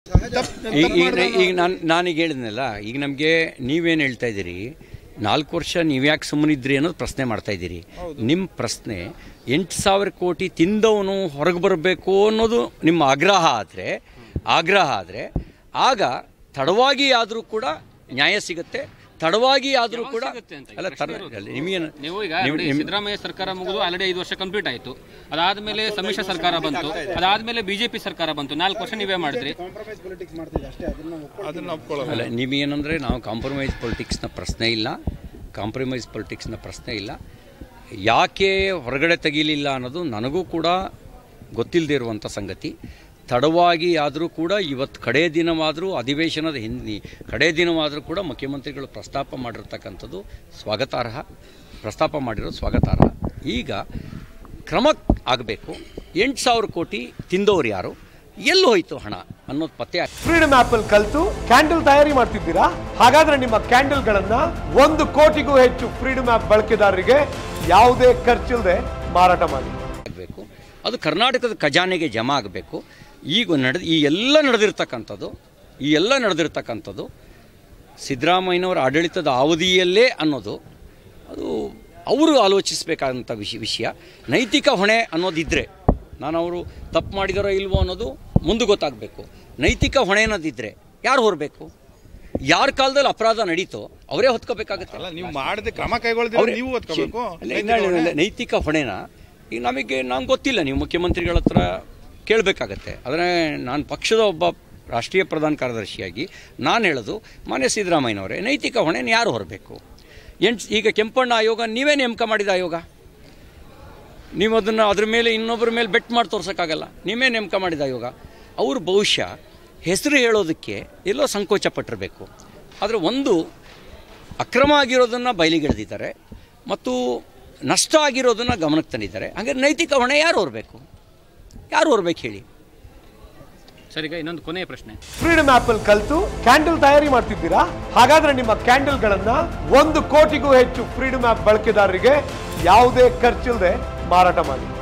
ಈಗ ಈಗ ಈಗ ನಾನು ನಾನೀಗ ಹೇಳಿದ್ನಲ್ಲ ಈಗ ನಮಗೆ ನೀವೇನು ಹೇಳ್ತಾ ಇದ್ದೀರಿ ನಾಲ್ಕು ವರ್ಷ ನೀವ್ಯಾಕೆ ಸುಮ್ಮನಿದ್ರಿ ಅನ್ನೋದು ಪ್ರಶ್ನೆ ಮಾಡ್ತಾ ಇದ್ದೀರಿ ನಿಮ್ಮ ಪ್ರಶ್ನೆ ಎಂಟು ಸಾವಿರ ಕೋಟಿ ತಿಂದವನು ಹೊರಗೆ ಬರಬೇಕು ಅನ್ನೋದು ನಿಮ್ಮ ಆಗ್ರಹ ಆದರೆ ಆಗ್ರಹ ಆದರೆ ಆಗ ತಡವಾಗಿ ಆದರೂ ಕೂಡ ನ್ಯಾಯ ಸಿಗುತ್ತೆ ತಡವಾಗಿ ಆದರೂ ಕೂಡ ಸಿಗುತ್ತೆ ಅಂತ? ಅಲ್ಲ ತರ ನಿಮಗೇನು ನೀವು ಈಗ ನೋಡಿ, ಸಿದ್ದರಾಮಯ್ಯ ಸರ್ಕಾರ ಮುಗಿದು ಆಲ್ರೆಡಿ ಐದು ವರ್ಷ ಕಂಪ್ಲೀಟ್ ಆಯಿತು ಅದಾದ್ಮೇಲೆ ಸಮ್ಮಿಶ್ರ ಸರ್ಕಾರ ಬಂತು ಅದಾದ್ಮೇಲೆ ಬಿಜೆಪಿ ಸರ್ಕಾರ ಬಂತು ನಾಲ್ಕು ವರ್ಷ ನೀವೇ ಮಾಡಿದ್ರಿ ಕಾಂಪ್ರಮೈಸ್ ಪೊಲಿಟಿಕ್ಸ್ ಮಾಡ್ತಿದ್ದೆ ಅಷ್ಟೇ ಅದನ್ನ ಒಪ್ಕೊಳ್ಳೋದು. ಅದನ್ನ ಒಪ್ಕೊಳ್ಳೋದು ಅಲ್ಲ ನಿಮಗೇನಂದರೆ ನಾವು ಕಾಂಪ್ರಮೈಸ್ ಪೊಲಿಟಿಕ್ಸ್ನ ಪ್ರಶ್ನೆ ಇಲ್ಲ ಕಾಂಪ್ರಮೈಸ್ ಪೊಲಿಟಿಕ್ಸ್ನ ಪ್ರಶ್ನೆ ಇಲ್ಲ ಯಾಕೆ ಹೊರಗಡೆ ತೆಗೀಲಿಲ್ಲ ಅನ್ನೋದು ನನಗೂ ಕೂಡ ಗೊತ್ತಿಲ್ಲದೆ ಇರುವಂಥ ಸಂಗತಿ ತಡವಾಗಿ ಆದರೂ ಕೂಡ ಇವತ್ತು ಕಡೇ ದಿನವಾದರೂ ಅಧಿವೇಶನದ ಹಿಂದೆ ಕಡೇ ದಿನವಾದರೂ ಕೂಡ ಮುಖ್ಯಮಂತ್ರಿಗಳು ಪ್ರಸ್ತಾಪ ಮಾಡಿರ್ತಕ್ಕಂಥದ್ದು ಸ್ವಾಗತಾರ್ಹ ಪ್ರಸ್ತಾಪ ಮಾಡಿರೋದು ಸ್ವಾಗತಾರ್ಹ ಈಗ ಕ್ರಮ ಆಗಬೇಕು ಎಂಟು ಸಾವಿರ ಕೋಟಿ ತಿಂದವರು ಯಾರು ಎಲ್ಲಿ ಹೋಯಿತು ಹಣ ಅನ್ನೋದು ಪತ್ತೆ ಆಗ್- ಫ್ರೀಡಮ್ ಆಪ್ ಅಲ್ಲಿ ಕಲ್ತು ಕ್ಯಾಂಡಲ್ ತಯಾರಿ ಮಾಡ್ತಿದ್ದೀರಾ ಹಾಗಾದ್ರೆ ನಿಮ್ಮ ಕ್ಯಾಂಡಲ್ ಗಳನ್ನ ಒಂದು ಕೋಟಿಗೂ ಹೆಚ್ಚು ಫ್ರೀಡಮ್ ಆಪ್ ಬಳಕೆದಾರರಿಗೆ ಯಾವುದೇ ಖರ್ಚಿಲ್ಲದೆ ಮಾರಾಟ ಮಾಡಿ ಆಗಬೇಕು ಅದು ಕರ್ನಾಟಕದ ಖಜಾನೆಗೆ ಜಮಾ ಆಗಬೇಕು ಈಗ ನಡೆದು ಈ ಎಲ್ಲ ನಡೆದಿರ್ತಕ್ಕಂಥದ್ದು ಈ ಎಲ್ಲ ನಡೆದಿರ್ತಕ್ಕಂಥದ್ದು ಸಿದ್ದರಾಮಯ್ಯನವರ ಆಡಳಿತದ ಅವಧಿಯಲ್ಲೇ ಅನ್ನೋದು ಅದು ಅವರು ಆಲೋಚಿಸಬೇಕಾದಂಥ ವಿಷಯ ವಿಷಯ ನೈತಿಕ ಹೊಣೆ ಅನ್ನೋದಿದ್ದರೆ ನಾನು ಅವರು ತಪ್ಪು ಮಾಡಿದಾರೋ ಇಲ್ವೋ ಅನ್ನೋದು ಮುಂದೆ ಗೊತ್ತಾಗಬೇಕು ನೈತಿಕ ಹೊಣೆ ಅನ್ನೋದಿದ್ದರೆ ಯಾರು ಹೊರಬೇಕು ಯಾರ ಕಾಲದಲ್ಲಿ ಅಪರಾಧ ನಡೀತೋ ಅವರೇ ಹೊತ್ಕೋಬೇಕಾಗತ್ತೆ ಅಲ್ಲ ನೀವು ಮಾಡದೆ ಕ್ರಮ ಕೈಗೊಳ್ದಿದ್ರೆ ಅವ್ರೇ- ನೀವು ಓದ್ಕೋಬೇಕು ಅಲ್ಲ, ಇಲ್ಲ, ಇಲ್ಲ, ಇಲ್ಲ, ನೈತಿಕ ಹೊಣೆನ ಈಗ ನಮಗೆ ನಂಗೆ ಗೊತ್ತಿಲ್ಲ ನೀವು ಮುಖ್ಯಮಂತ್ರಿಗಳ ಹತ್ರ ಕೇಳಬೇಕಾಗತ್ತೆ ಆದರೆ ನಾನು ಪಕ್ಷದ ಒಬ್ಬ ರಾಷ್ಟ್ರೀಯ ಪ್ರಧಾನ ಕಾರ್ಯದರ್ಶಿಯಾಗಿ ನಾನು ಹೇಳೋದು ಮಾನ್ಯ ಸಿದ್ದರಾಮಯ್ಯನವರೇ ನೈತಿಕ ಹೊಣೆನ ಯಾರು ಹೊರಬೇಕು ಎಂಟು ಈಗ ಕೆಂಪಣ್ಣ ಆಯೋಗ ನೀವೇ ನೇಮಕ ಮಾಡಿದ ಆಯೋಗ ನೀವು ಅದನ್ನು ಅದ್ರ ಮೇಲೆ ಇನ್ನೊಬ್ಬರ ಮೇಲೆ ಬೆಟ್ ಮಾಡಿ ತೋರ್ಸೋಕ್ಕಾಗಲ್ಲ ನೀವೇ ನೇಮಕ ಮಾಡಿದ ಆಯೋಗ ಅವರು ಬಹುಶಃ ಹೆಸರು ಹೇಳೋದಕ್ಕೆ ಎಲ್ಲೋ ಸಂಕೋಚ ಪಟ್ಟಿರಬೇಕು ಆದರೆ ಒಂದು ಅಕ್ರಮ ಆಗಿರೋದನ್ನು ಬಯಲಿಗೆಳೆದಿದ್ದಾರೆ ಮತ್ತು ನಷ್ಟ ಆಗಿರೋದನ್ನು ಗಮನಕ್ಕೆ ತಂದಿದ್ದಾರೆ ಹಾಗಾದ್ರೆ ನೈತಿಕ ಹೊಣೆ ಯಾರು ಹೊರಬೇಕು ಯಾರು ಹೊರಬೇಕು ಹೇಳಿ ಸರ್ ಈಗ ಇನ್ನೊಂದು ಕೊನೆಯ ಪ್ರಶ್ನೆ ಫ್ರೀಡಮ್ ಆಪ್ ಅಲ್ಲಿ ಕಲ್ತು ಕ್ಯಾಂಡಲ್ ತಯಾರಿ ಮಾಡ್ತಿದ್ದೀರಾ ಹಾಗಾದ್ರೆ ನಿಮ್ಮ ಕ್ಯಾಂಡಲ್ ಗಳನ್ನ ಒಂದು ಕೋಟಿಗೂ ಹೆಚ್ಚು ಫ್ರೀಡಮ್ ಆಪ್ ಬಳಕೆದಾರರಿಗೆ ಯಾವುದೇ ಖರ್ಚಿಲ್ಲದೆ ಮಾರಾಟ ಮಾಡಿ